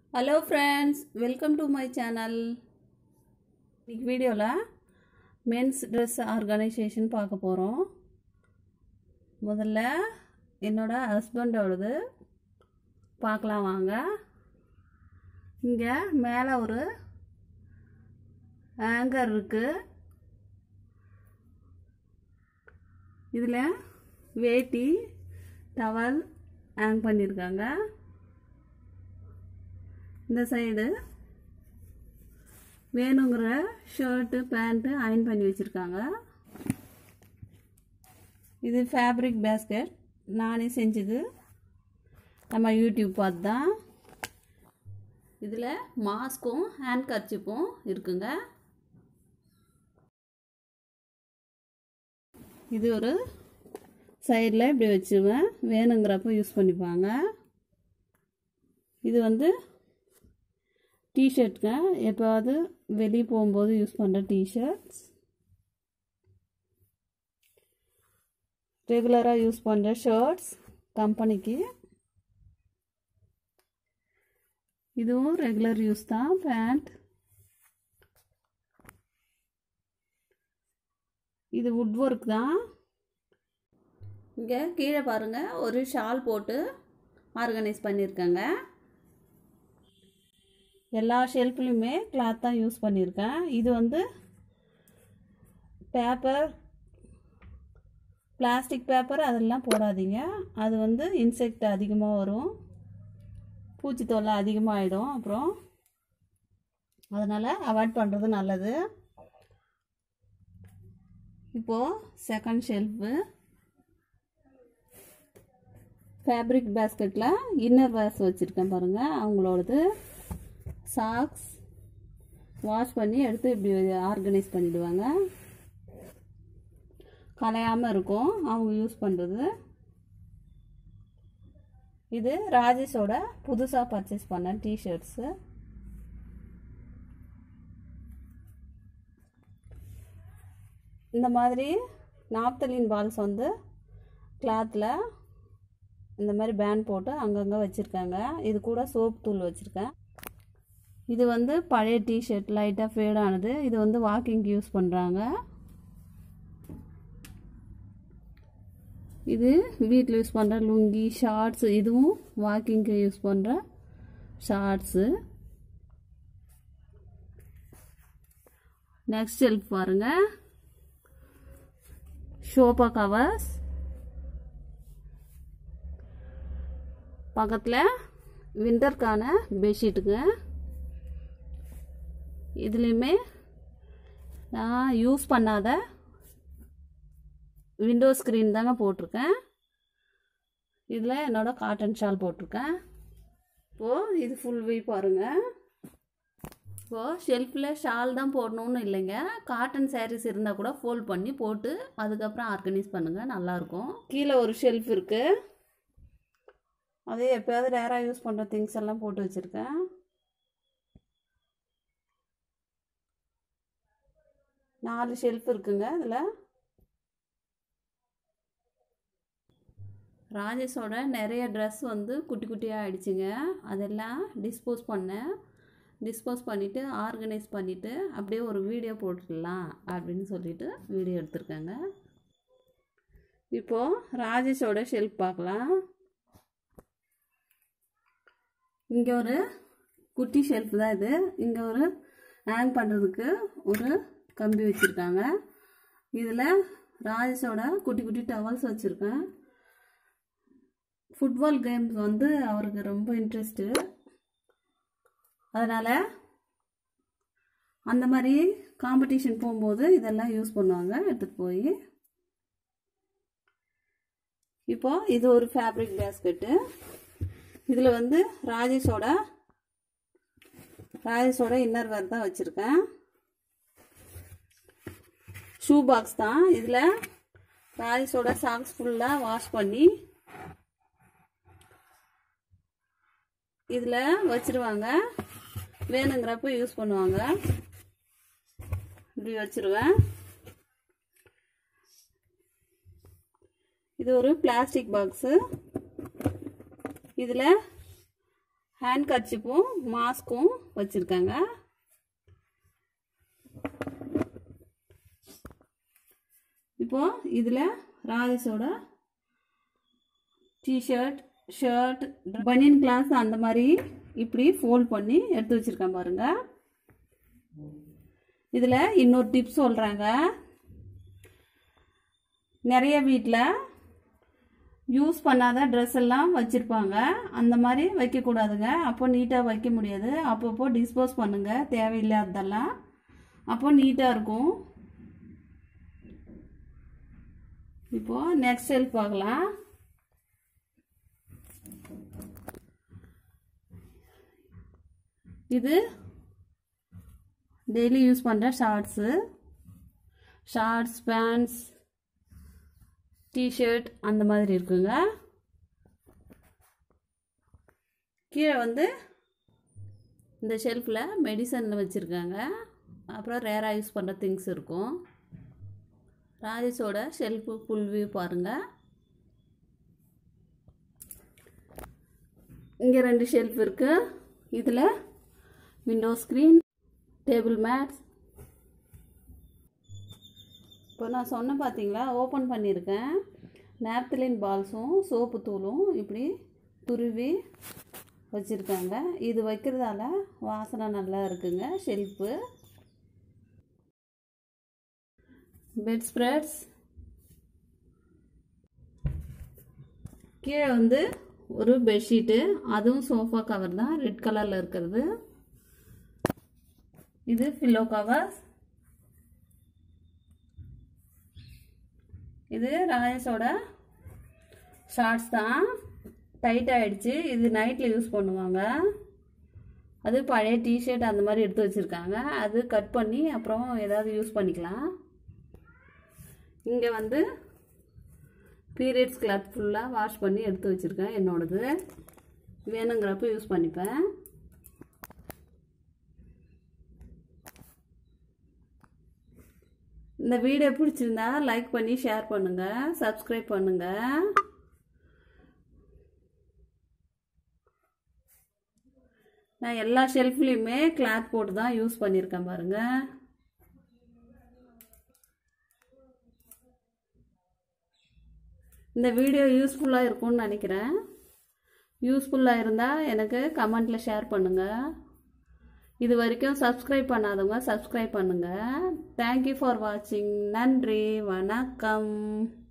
hello friends welcome to my channel இன்னைக்கு வீடியோவில் men's dress organisation பார்க்க போகிறோம் முதல்ல என்னோட ஹஸ்பண்டோடது பார்க்கலாம் வாங்க இங்கே மேலே ஒரு ஆங்கர் இருக்குது இதில் வேட்டி டவல் ஹேங் பண்ணியிருக்காங்க இந்த சைடு வேணுங்கிற ஷர்ட்டு பேண்ட்டு அயன் பண்ணி வச்சுருக்காங்க இது ஃபேப்ரிக் பேஸ்கெட் நானே செஞ்சது நம்ம யூடியூப் பார்த்து தான் இதில் மாஸ்க்கும் ஹேண்ட் கர்ச்சிப்பும் இருக்குங்க இது ஒரு சைடில் இப்படி வச்சுருவேன் வேணுங்கிறப்ப யூஸ் பண்ணிப்பாங்க இது வந்து டிஷர்ட்ங்க எப்போவாது வெளியே போகும்போது யூஸ் பண்ணுற டிஷர்ட்ஸ் ரெகுலராக யூஸ் பண்ணுற ஷர்ட்ஸ் கம்பெனிக்கு இதுவும் ரெகுலர் யூஸ் தான் பேண்ட் இது வுட் ஒர்க் தான் இங்கே கீழே பாருங்கள் ஒரு ஷால் போட்டு ஆர்கனைஸ் பண்ணியிருக்கேங்க எல்லா ஷெல்ஃப்லையுமே கிளாத் தான் யூஸ் பண்ணியிருக்கேன் இது வந்து பேப்பர் பிளாஸ்டிக் பேப்பர் அதெல்லாம் போடாதீங்க அது வந்து இன்செக்ட் அதிகமாக வரும் பூச்சி தொல்லை அதிகமாகிடும் அப்புறம் அதனால் அவாய்ட் பண்ணுறது நல்லது இப்போது செகண்ட் ஷெல்ஃபு ஃபேப்ரிக் பேஸ்கெட்டில் இன்னர் வேர்ஸ் வச்சுருக்கேன் பாருங்கள் அவங்களோடது சாக்ஸ் வாஷ் பண்ணி எடுத்து இப்படி ஆர்கனைஸ் பண்ணிவிடுவாங்க கலையாமல் இருக்கும் அவங்க யூஸ் பண்ணுறது இது ராஜேஷோட புதுசாக பர்ச்சேஸ் பண்ண டிஷர்ட்ஸு இந்த மாதிரி நாப்தலின் பால்ஸ் வந்து கிளாத்தில் இந்த மாதிரி பேண்ட் போட்டு அங்கங்கே வச்சுருக்காங்க இது கூட சோப் தூள் வச்சுருக்கேன் இது வந்து பழைய டிஷர்ட் லைட்டாக ஃபேடானது இது வந்து வாக்கிங்க்கு யூஸ் பண்ணுறாங்க இது வீட்டில் யூஸ் பண்ணுற லுங்கி ஷார்ட்ஸ் இதுவும் வாக்கிங்க்கு யூஸ் பண்ணுற ஷார்ட்ஸு நெக்ஸ்ட் செல்ஃப் பாருங்கள் ஷோபா கவர்ஸ் பக்கத்தில் விண்டருக்கான பெட்ஷீட்டுங்க இதுலேயுமே நான் யூஸ் பண்ணாத விண்டோ ஸ்க்ரீன் தாங்க போட்டிருக்கேன் இதில் என்னோடய காட்டன் ஷால் போட்டிருக்கேன் இப்போது இது ஃபுல் வி பாருங்கள் இப்போது ஷெல்ஃபில் ஷால் தான் போடணும்னு இல்லைங்க காட்டன் சாரீஸ் இருந்தால் கூட ஃபோல்ட் பண்ணி போட்டு அதுக்கப்புறம் ஆர்கனைஸ் பண்ணுங்கள் நல்லாயிருக்கும் கீழே ஒரு ஷெல்ஃப் இருக்குது அதே எப்போயாவது ரேராக யூஸ் பண்ணுற திங்ஸ் எல்லாம் போட்டு வச்சுருக்கேன் நாலு ஷெல்ஃப் இருக்குங்க இதில் ராஜேஷோட நிறைய ட்ரெஸ் வந்து குட்டி குட்டியாக ஆயிடுச்சுங்க அதெல்லாம் டிஸ்போஸ் பண்ணேன் டிஸ்போஸ் பண்ணிவிட்டு ஆர்கனைஸ் பண்ணிவிட்டு அப்படியே ஒரு வீடியோ போட்டுடலாம் அப்படின்னு சொல்லிட்டு வீடியோ எடுத்திருக்கேங்க இப்போது ராஜேஷோட ஷெல்ஃப் பார்க்கலாம் இங்கே ஒரு குட்டி ஷெல்ஃப் தான் இது இங்கே ஒரு ஹேங் பண்ணுறதுக்கு ஒரு கம்பி வச்சுருக்காங்க இதில் ராஜேஷோட குட்டி குட்டி டவல்ஸ் வச்சுருக்கேன் ஃபுட்பால் கேம்ஸ் வந்து அவருக்கு ரொம்ப இன்ட்ரெஸ்ட்டு அதனால் அந்த மாதிரி காம்படிஷன் போகும்போது இதெல்லாம் யூஸ் பண்ணுவாங்க எடுத்துகிட்டு போய் இப்போது இது ஒரு ஃபேப்ரிக் பேஸ்கெட்டு இதில் வந்து ராஜேஷோட ராஜேஷோட இன்னர் வேர் தான் வச்சுருக்கேன் ஷூ பாக்ஸ் தான் இதில் ராஜேஷோட சாக்ஸ் ஃபுல்லாக வாஷ் பண்ணி இதில் வச்சுருவாங்க வேணுங்கிறப்ப யூஸ் பண்ணுவாங்க இப்படி வச்சுருவேன் இது ஒரு பிளாஸ்டிக் பாக்ஸு இதில் ஹேண்ட் கர்ச்சிப்பும் மாஸ்க்கும் வச்சுருக்காங்க இப்போ இதில் ராஜேஷோட டிஷர்ட் ஷர்ட் பனியன் கிளாஸ் அந்த மாதிரி இப்படி ஃபோல்ட் பண்ணி எடுத்து வச்சுருக்கேன் பாருங்க இதில் இன்னொரு டிப்ஸ் சொல்கிறாங்க நிறைய வீட்டில் யூஸ் பண்ணாத ட்ரெஸ் எல்லாம் வச்சுருப்பாங்க அந்த மாதிரி வைக்கக்கூடாதுங்க அப்போ நீட்டாக வைக்க முடியாது அப்பப்போ டிஸ்போஸ் பண்ணுங்க தேவையில்லாததெல்லாம் அப்போ நீட்டாக இருக்கும் இப்போ நெக்ஸ்ட் செல்ஃப் பார்க்கலாம் இது டெய்லி யூஸ் பண்ணுற ஷார்ட்ஸு ஷார்ட்ஸ் பேண்ட்ஸ் டிஷர்ட் அந்த மாதிரி இருக்குங்க கீழே வந்து இந்த ஷெல்ஃபில் மெடிசனில் வச்சுருக்காங்க அப்புறம் ரேராக யூஸ் பண்ணுற திங்ஸ் இருக்கும் ராஜேஷோட ஷெல்ஃபு ஃபுல் வியூ பாருங்கள் இங்கே ரெண்டு ஷெல்ஃப் இருக்குது இதில் விண்டோ ஸ்க்ரீன் டேபிள் மேட்ஸ் இப்போ நான் சொன்னேன் பார்த்தீங்களா ஓப்பன் பண்ணியிருக்கேன் நேப்தலின் பால்ஸும் சோப்பு தூளும் இப்படி துருவி வச்சுருக்காங்க இது வைக்கிறதால வாசனை நல்லா இருக்குங்க ஷெல்ஃபு பெட் ஸ்ப்ரெட்ஸ் கீழே வந்து ஒரு பெட்ஷீட்டு அதுவும் சோஃபா கவர் தான் ரெட் கலரில் இருக்கிறது இது பில்லோ கவர் இது ராஜேஷோட ஷார்ட்ஸ் தான் டைட் ஆகிடுச்சு இது நைட்டில் யூஸ் பண்ணுவாங்க அது பழைய டிஷர்ட் அந்த மாதிரி எடுத்து வச்சுருக்காங்க அது கட் பண்ணி அப்புறம் ஏதாவது யூஸ் பண்ணிக்கலாம் இங்கே வந்து பீரியட்ஸ் கிளாத் ஃபுல்லாக வாஷ் பண்ணி எடுத்து வச்சுருக்கேன் என்னோடது வேணுங்கிறப்ப யூஸ் பண்ணிப்பேன் இந்த வீடியோ பிடிச்சிருந்தா லைக் பண்ணி ஷேர் பண்ணுங்கள் சப்ஸ்கிரைப் பண்ணுங்கள் நான் எல்லா ஷெல்ஃப்லேயுமே கிளாத் போட்டு தான் யூஸ் பண்ணியிருக்கேன் பாருங்கள் இந்த வீடியோ யூஸ்ஃபுல்லாக இருக்கும்னு நினைக்கிறேன் யூஸ்ஃபுல்லாக இருந்தால் எனக்கு கமெண்ட்டில் ஷேர் பண்ணுங்கள் இது வரைக்கும் சப்ஸ்கிரைப் பண்ணாதவங்க சப்ஸ்கிரைப் பண்ணுங்கள் தேங்க்யூ ஃபார் வாட்சிங் நன்றி வணக்கம்